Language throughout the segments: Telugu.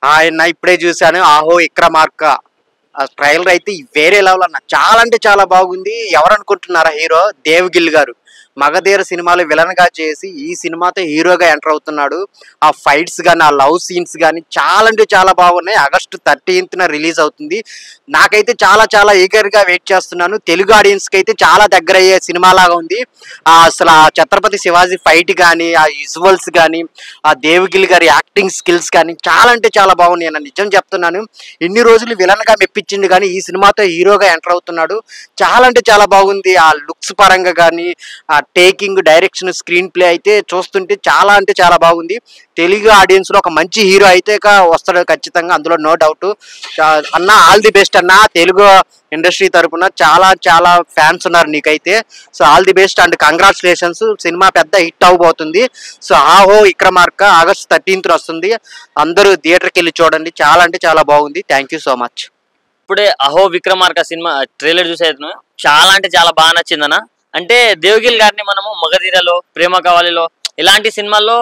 ఆయన ఇప్పుడే చూశాను ఆహో ఇక్రమార్క ఆ ట్రైలర్ అయితే వేరే లెవెల్ అన్న చాలా అంటే చాలా బాగుంది ఎవరు అనుకుంటున్నారా హీరో దేవగిల్ గారు మగధీర సినిమాలో విలన్ గా చేసి ఈ సినిమాతో హీరోగా ఎంటర్ అవుతున్నాడు ఆ ఫైట్స్ కానీ ఆ లవ్ సీన్స్ కానీ చాలా అంటే చాలా బాగున్నాయి ఆగస్టు థర్టీన్త్న రిలీజ్ అవుతుంది నాకైతే చాలా చాలా eager గా వెయిట్ చేస్తున్నాను తెలుగు ఆడియన్స్ కి అయితే చాలా దగ్గర అయ్యే సినిమా లాగా ఉంది ఆ అసలు ఆ ఛత్రపతి శివాజీ ఫైట్ కానీ ఆ విజువల్స్ కానీ ఆ దేవగిల్ గారి యాక్టింగ్ స్కిల్స్ కానీ చాలా అంటే చాలా బాగున్నాయి అన్న నిజం చెప్తున్నాను ఇన్ని రోజులు విలన్ గా మెప్పించింది కానీ ఈ సినిమాతో హీరోగా ఎంటర్ అవుతున్నాడు చాలా అంటే చాలా బాగుంది ఆ లుక్స్ పరంగా కానీ ఆ టేకింగ్ డైరెక్షన్ స్క్రీన్ ప్లే అయితే చూస్తుంటే చాలా అంటే చాలా బాగుంది తెలుగు ఆడియన్స్ లో ఒక మంచి హీరో అయితే క- వస్తాడు ఖచ్చితంగా అందులో నో డౌట్ అన్న ఆల్ ది బెస్ట్ అన్న తెలుగు ఇండస్ట్రీ తరపున చాలా చాలా ఫ్యాన్స్ ఉన్నారు నీకైతే so all the best and congratulations cinema పెద్ద హిట్ అవబోతుంది so Aho Vikramarka August thirteenth వస్తుంది అందరూ థియేటర్కి వెళ్ళి చూడండి చాలా అంటే చాలా బాగుంది థ్యాంక్ యూ సో మచ్ ఇప్పుడే అహో విక్రమార్క సినిమా ట్రైలర్ చూసేది చాలా అంటే చాలా బాగా నచ్చిందన్న అంటే దేవగిల్ గారిని మనము మగధీరలో ప్రేమ కావాలిలో ఇలాంటి సినిమాల్లో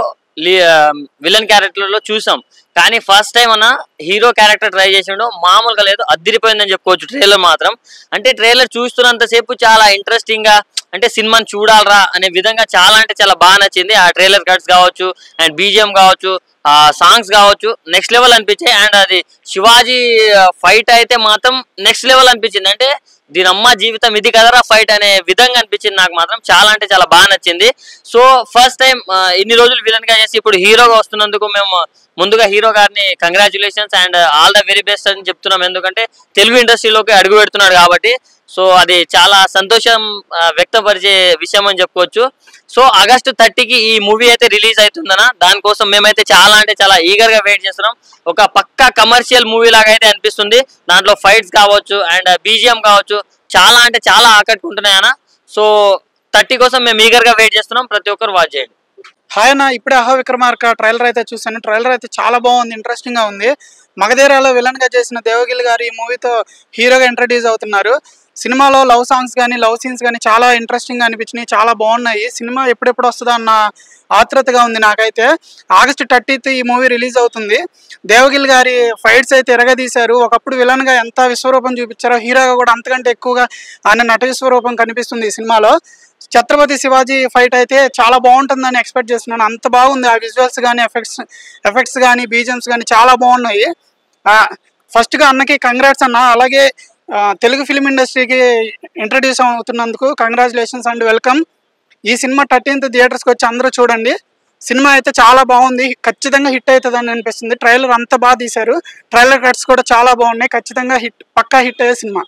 విలన్ క్యారెక్టర్లో చూసాం కానీ ఫస్ట్ టైం అన్న హీరో క్యారెక్టర్ ట్రై చేసిండు మామూలుగా లేదు అద్దిరిపోయిందని చెప్పుకోవచ్చు ట్రైలర్ మాత్రం అంటే ట్రైలర్ చూస్తున్నంతసేపు చాలా ఇంట్రెస్టింగ్ గా అంటే సినిమాని చూడాలరా అనే విధంగా చాలా అంటే చాలా బాగా నచ్చింది ఆ ట్రైలర్ కట్స్ కావచ్చు అండ్ బీజిఎం కావచ్చు ఆ సాంగ్స్ కావచ్చు నెక్స్ట్ లెవెల్ అనిపించాయి అండ్ అది శివాజీ ఫైట్ అయితే మాత్రం నెక్స్ట్ లెవెల్ అనిపించింది అంటే దీని అమ్మ జీవితం ఇది కదరా ఫైట్ అనే విధంగా అనిపించింది నాకు మాత్రం చాలా అంటే చాలా బాగా నచ్చింది సో ఫస్ట్ టైం ఇన్ని రోజులు విలన్ గా చేసి ఇప్పుడు హీరోగా వస్తున్నందుకు మేము ముందుగా హీరో గారిని congratulations and all the very best అని చెప్తున్నాం ఎందుకంటే తెలుగు ఇండస్ట్రీలోకి అడుగు పెడుతున్నాడు కాబట్టి సో అది చాలా సంతోషం ఆ, వ్యక్తపరిచే విషయం అని చెప్పుకోవచ్చు సో ఆగస్టు థర్టీకి ఈ మూవీ అయితే రిలీజ్ అవుతుందన్న దానికోసం మేమైతే చాలా అంటే చాలా ఈగర్ గా వెయిట్ చేస్తున్నాం ఒక పక్కా కమర్షియల్ మూవీ లాగా అయితే అనిపిస్తుంది దాంట్లో ఫైట్స్ కావచ్చు అండ్ బీజిఎం కావచ్చు చాలా అంటే చాలా ఆకట్టుకుంటున్నాయి అన్న సో థర్టీ కోసం మేము ఈగర్ గా వెయిట్ చేస్తున్నాం ప్రతి ఒక్కరు వాచ్ చేయండి హాయ్ అన్న ఇప్పుడే అహో విక్రమార్క ట్రైలర్ అయితే చూశాను ట్రైలర్ అయితే చాలా బాగుంది ఇంట్రెస్టింగ్ గా ఉంది మగధీరాలో విలన్ గా చేసిన దేవగిల్ గారు ఈ మూవీతో హీరోగా ఇంట్రడ్యూస్ అవుతున్నారు సినిమాలో లవ్ సాంగ్స్ కానీ లవ్ సీన్స్ కానీ చాలా ఇంట్రెస్టింగ్ గా అనిపించినాయి చాలా బాగున్నాయి సినిమా ఎప్పుడెప్పుడు వస్తుందో అన్న ఆత్రతగా ఉంది నాకైతే ఆగస్ట్ థర్టీత్ ఈ మూవీ రిలీజ్ అవుతుంది దేవగిల్ గారి ఫైట్స్ అయితే ఎరగదీశారు ఒకప్పుడు విలన్ గా ఎంత విశ్వరూపం చూపించారో హీరోగా కూడా అంతకంటే ఎక్కువగా ఆయన నట విశ్వరూపం కనిపిస్తుంది ఈ సినిమాలో ఛత్రపతి శివాజీ ఫైట్ అయితే చాలా బాగుంటుందని ఎక్స్పెక్ట్ చేస్తున్నాను అంత బాగుంది ఆ విజువల్స్ కానీ ఎఫెక్ట్స్ ఎఫెక్ట్స్ కానీ బీజమ్స్ కానీ చాలా బాగున్నాయి ఫస్ట్ గా అన్నకి కంగ్రాట్స్ అన్న అలాగే ఆ, తెలుగు ఫిల్మ్ ఇండస్ట్రీకి ఇంట్రడ్యూస్ అవుతున్నందుకు కంగ్రాచులేషన్స్ అండ్ వెల్కమ్ ఈ సినిమా థర్టీన్త్ థియేటర్స్కి వచ్చి అందరూ చూడండి సినిమా అయితే చాలా బాగుంది ఖచ్చితంగా హిట్ అవుతుందని అనిపిస్తుంది ట్రైలర్ అంత బాగా తీశారు ట్రైలర్ కట్స్ కూడా చాలా బాగున్నాయి ఖచ్చితంగా హిట్ పక్కా హిట్ అయ్యే సినిమా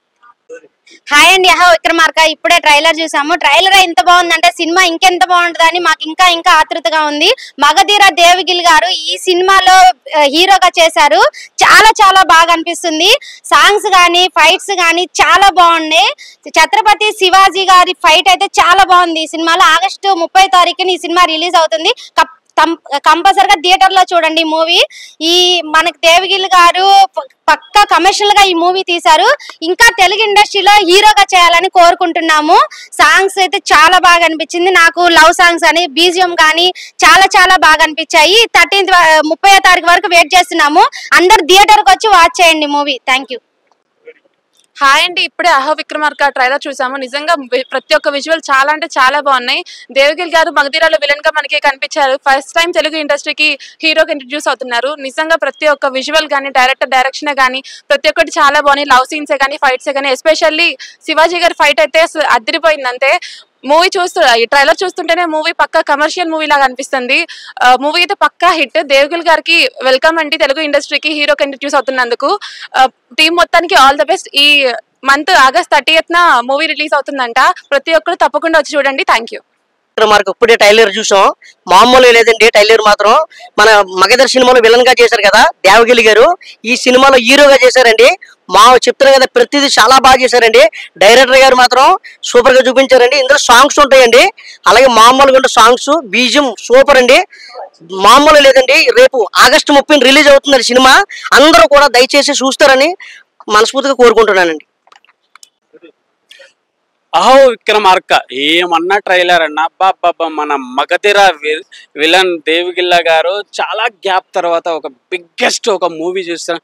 హాయ్ అండి అహో విక్రమార్క ఇప్పుడే ట్రైలర్ చూసాము ట్రైలర్ ఎంత బాగుందంటే సినిమా ఇంకెంత బాగుంటుందని మాకు ఇంకా ఇంకా ఆతృతగా ఉంది మగధీర దేవగిల్ గారు ఈ సినిమాలో ఆ, హీరోగా చేశారు చాలా చాలా బాగా అనిపిస్తుంది సాంగ్స్ కానీ ఫైట్స్ కానీ చాలా బాగున్నాయి ఛత్రపతి శివాజీ గారి ఫైట్ అయితే చాలా బాగుంది ఈ సినిమాలో ఆగస్టు ముప్పై తారీఖున ఈ సినిమా రిలీజ్ అవుతుంది కప్- కం- కంపల్సరిగా థియేటర్ లో చూడండి ఈ మూవీ ఈ మనకి దేవగిల్ గారు ప- పక్కా కమర్షియల్ గా ఈ మూవీ తీశారు ఇంకా తెలుగు ఇండస్ట్రీలో హీరోగా చేయాలని కోరుకుంటున్నాము సాంగ్స్ అయితే చాలా బాగా అనిపించింది నాకు లవ్ సాంగ్స్ అని బీజిఎం కానీ చాలా చాలా బాగా అనిపించాయి థర్టీన్త్ ముప్పై తారీఖు వరకు వెయిట్ చేస్తున్నాము అందరు థియేటర్ కి వచ్చి వాచ్ చేయండి మూవీ థ్యాంక్ యూ హాయ్ అండి ఇప్పుడే అహో విక్రమార్క ట్రైలర్ చూసాము నిజంగా వి- ప్రతి ఒక్క విజువల్ చాలా అంటే చాలా బాగున్నాయి దేవగిల్ గారు మగధీరాలో విలన్ గా మనకి కనిపించారు ఫస్ట్ టైం తెలుగు ఇండస్ట్రీకి హీరోగా ఇంట్రడ్యూస్ అవుతున్నారు నిజంగా ప్రతి ఒక్క విజువల్ కానీ డైరెక్టర్ డైరెక్షన్ కానీ ప్రతి ఒక్కటి చాలా బాగున్నాయి లవ్ సీన్స్ కానీ ఫైట్స్ కానీ ఎస్పెషల్లీ శివాజీ గారి ఫైట్ అయితే అసలు అదిరిపోయింది అంతే మూవీ చూస్తూ ఈ ట్రైలర్ చూస్తుంటేనే మూవీ పక్కా కమర్షియల్ మూవీ లాగా అనిపిస్తుంది మూవీ అయితే పక్కా హిట్ దేవగిల్ గారికి వెల్కమ్ అండి తెలుగు ఇండస్ట్రీకి హీరోకి ఇంట్రడ్యూస్ అవుతున్నందుకు టీం మొత్తానికి ఆల్ ద బెస్ట్ ఈ మంత్ ఆగస్ట్ థర్టీ న మూవీ రిలీజ్ అవుతుందంట ప్రతి ఒక్కరు తప్పకుండా వచ్చి చూడండి థ్యాంక్ యూ మనకు ఇప్పుడే టైలర్ చూసాం మామూలుగా లేదండి టైలర్ మాత్రం మన మగధర్ సినిమాలో విలన్ గా చేశారు కదా దేవగిరి గారు ఈ సినిమాలో హీరోగా చేశారండి మా చెప్తున్నారు కదా ప్రతిదీ చాలా బాగా చేశారండి డైరెక్టర్ గారు మాత్రం సూపర్ గా చూపించారండి ఇందులో సాంగ్స్ ఉంటాయండి అలాగే మామూలుగా ఉండే సాంగ్స్ బీజం సూపర్ అండి మామూలు లేదండి రేపు ఆగస్టు ముప్పై రిలీజ్ అవుతుంది సినిమా అందరూ కూడా దయచేసి చూస్తారని మనస్ఫూర్తిగా కోరుకుంటున్నానండి అహో విక్రమార్క ఏమన్నా ట్రైలర్ అన్న అబ్బా మన మగధిర వి- విలన్ దేవిగిల్ల గారు చాలా గ్యాప్ తర్వాత ఒక బిగ్గెస్ట్ ఒక మూవీ చూస్తాం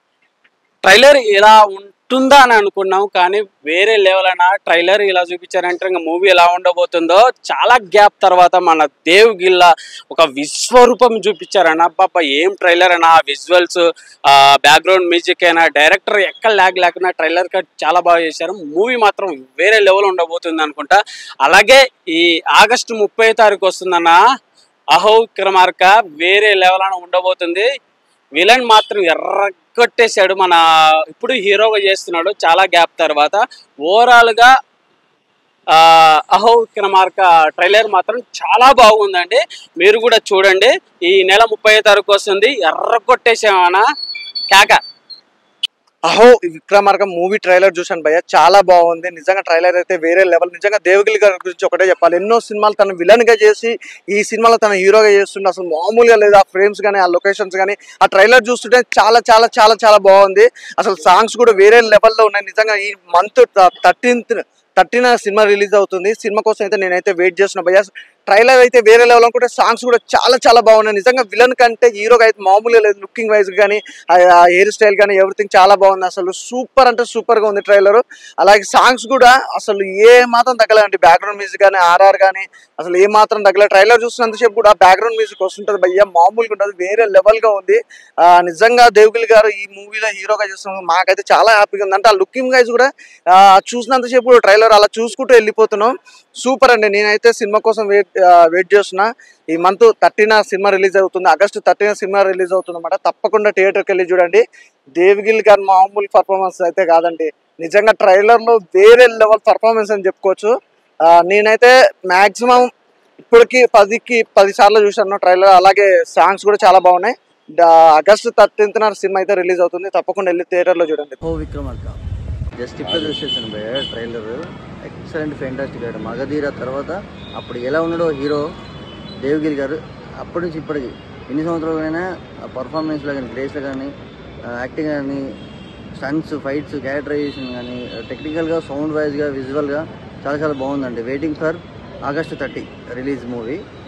ట్రైలర్ ఇలా ఉంటుందా అని అనుకున్నాం కానీ వేరే లెవెల్ అన్న ట్రైలర్ ఇలా చూపించారంటే ఇంకా మూవీ ఎలా ఉండబోతుందో చాలా గ్యాప్ తర్వాత మన దేవ్ గిల్లా ఒక విశ్వరూపం చూపించారన్న అబ్బా ఏం ట్రైలర్ అన్న విజువల్స్ ఆ బ్యాక్గ్రౌండ్ మ్యూజిక్ అయినా డైరెక్టర్ ఎక్కడ లాగ్ లేకుండా ట్రైలర్ కట్ చాలా బాగా చేశారు మూవీ మాత్రం వేరే లెవెల్ ఉండబోతుంది అనుకుంటా అలాగే ఈ ఆగస్టు ముప్పై తారీఖు వస్తుందన్న అహో విక్రమార్క వేరే లెవెల్ అని ఉండబోతుంది విలన్ మాత్రం ఎర్రగొట్టేశాడు మన ఇప్పుడు హీరోగా చేస్తున్నాడు చాలా గ్యాప్ తర్వాత ఓవరాల్ గా ఆ, అహో విక్రమార్క ట్రైలర్ మాత్రం చాలా బాగుందండి మీరు కూడా చూడండి ఈ నెల ముప్పై తారీఖు వస్తుంది ఎర్రగొట్టేసామన్నా కేక అహో విక్రమార్క మూవీ ట్రైలర్ చూశాను భయ్య చాలా బాగుంది నిజంగా ట్రైలర్ అయితే వేరే లెవెల్ నిజంగా దేవగిరి గారి గురించి ఒకటే చెప్పాలి ఎన్నో సినిమాలు తను విలన్ గా చేసి ఈ సినిమాలో తన హీరోగా చేస్తుండే అసలు మామూలుగా లేదు ఆ ఫ్రేమ్స్ కానీ ఆ లొకేషన్స్ కానీ ఆ ట్రైలర్ చూస్తుంటే చాలా చాలా చాలా చాలా బాగుంది అసలు సాంగ్స్ కూడా వేరే లెవెల్లో ఉన్నాయి నిజంగా ఈ month thirteenth thirteen cinema release అవుతుంది సినిమా కోసం అయితే నేనైతే వెయిట్ చేస్తున్నా భయ్య ట్రైలర్ అయితే వేరే లెవెల్ అనుకుంటే సాంగ్స్ కూడా చాలా చాలా బాగున్నాయి నిజంగా విలన్ కంటే హీరోగా అయితే మామూలుగా లేదు లుకింగ్ వైజ్ కానీ ఆ హెయిర్ స్టైల్ కానీ ఎవ్రీథింగ్ చాలా బాగుంది అసలు సూపర్ అంటే సూపర్ గా ఉంది ట్రైలర్ అలాగే సాంగ్స్ కూడా అసలు ఏ మాత్రం తగ్గలేదండి బ్యాక్గ్రౌండ్ మ్యూజిక్ కానీ ఆర్ఆర్ కానీ అసలు ఏ మాత్రం తగ్గలేదు ట్రైలర్ చూసినంతసేపు కూడా బ్యాక్గ్రౌండ్ మ్యూజిక్ వస్తుంటది భయ్య మామూలుగా ఉంటుంది వేరే లెవెల్ గా ఉంది ఆ, నిజంగా దేవగిల్ గారు ఈ మూవీలో హీరోగా చేస్తున్నారు మాకైతే చాలా హ్యాపీగా ఉంది అంటే ఆ లుకింగ్ వైజ్ కూడా ఆ, చూసినంతసేపు ట్రైలర్ అలా చూసుకుంటూ వెళ్ళిపోతున్నాం సూపర్ అండి నేనైతే సినిమా కోసం వెయిట్ వెయిట్ చేస్తున్నా ఈ మంత్ థర్టీన సినిమా రిలీజ్ అవుతుంది ఆగస్టు థర్టీన సినిమా రిలీజ్ అవుతుంది అనమాట తప్పకుండా థియేటర్కి వెళ్ళి చూడండి దేవిగిల్ గారి మామూలు పర్ఫార్మెన్స్ అయితే కాదండి నిజంగా ట్రైలర్ లో వేరే లెవెల్ పర్ఫార్మెన్స్ అని చెప్పుకోవచ్చు ఆ, నేనైతే మాక్సిమం ఇప్పటికి పదికి పది సార్లు చూశాను ట్రైలర్ అలాగే సాంగ్స్ కూడా చాలా బాగున్నాయి డా- ఆగస్టు థర్టీన్త్ సినిమా అయితే రిలీజ్ అవుతుంది తప్పకుండా వెళ్ళి థియేటర్లో చూడండి ఓ విక్రమార్క జస్ట్ ఇప్పుడు చూసేసాను భయ్య ట్రైలర్ ఎక్సలెంట్ ఫెంటాస్టిక్ ఆడు మగధీర తర్వాత అప్పుడు ఎలా ఉన్నాడో హీరో దేవగిరి గారు అప్పటి నుంచి ఇప్పటికి ఎన్ని సంవత్సరాలైనా పర్ఫార్మెన్స్లో కానీ గ్రేస్లో కానీ యాక్టింగ్ కానీ స్టంట్స్ ఫైట్స్ క్యారెక్టరైజేషన్ కానీ టెక్నికల్గా సౌండ్ వైజ్గా విజువల్గా చాలా చాలా బాగుందండి waiting for August thirty release movie